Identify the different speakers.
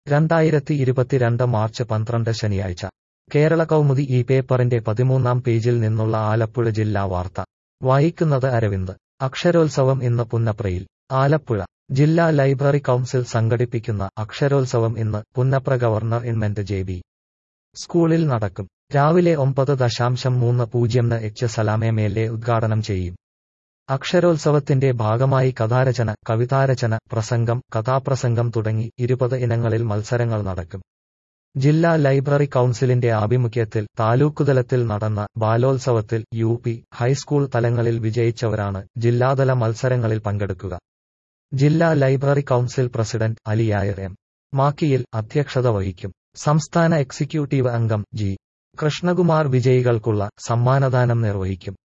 Speaker 1: രണ്ടായിരത്തി ഇരുപത്തിരണ്ട് മാർച്ച് പന്ത്രണ്ട് ശനിയാഴ്ച കേരള കൗമുദി ഈ പേപ്പറിന്റെ പതിമൂന്നാം പേജിൽ നിന്നുള്ള ആലപ്പുഴ ജില്ലാ വാർത്ത വായിക്കുന്നത് അരവിന്ദ് അക്ഷരോത്സവം ഇന്ന് പുന്നപ്രയിൽ ആലപ്പുഴ ജില്ലാ ലൈബ്രറി കൗൺസിൽ സംഘടിപ്പിക്കുന്ന അക്ഷരോത്സവം ഇന്ന് Punnapra government J B സ്കൂളിൽ നടക്കും രാവിലെ ഒമ്പത് ദശാംശം മൂന്ന് പൂജ്യംന് H Salam M L A ഉദ്ഘാടനം ചെയ്യും അക്ഷരോത്സവത്തിന്റെ ഭാഗമായി കഥാരചന കവിതാരചന പ്രസംഗം കഥാപ്രസംഗം തുടങ്ങി ഇരുപത് ഇനങ്ങളിൽ മത്സരങ്ങൾ നടക്കും ജില്ലാ ലൈബ്രറി കൗൺസിലിന്റെ ആഭിമുഖ്യത്തിൽ താലൂക്കുതലത്തിൽ നടന്ന ബാലോത്സവത്തിൽ യു പി ഹൈസ്കൂൾ തലങ്ങളിൽ വിജയിച്ചവരാണ് ജില്ലാതല മത്സരങ്ങളിൽ പങ്കെടുക്കുക ജില്ലാ library council president Aliyar M മാക്കിയിൽ അധ്യക്ഷത വഹിക്കും സംസ്ഥാന എക്സിക്യൂട്ടീവ് അംഗം ജി കൃഷ്ണകുമാർ വിജയികൾക്കുള്ള സമ്മാനദാനം നിർവഹിക്കും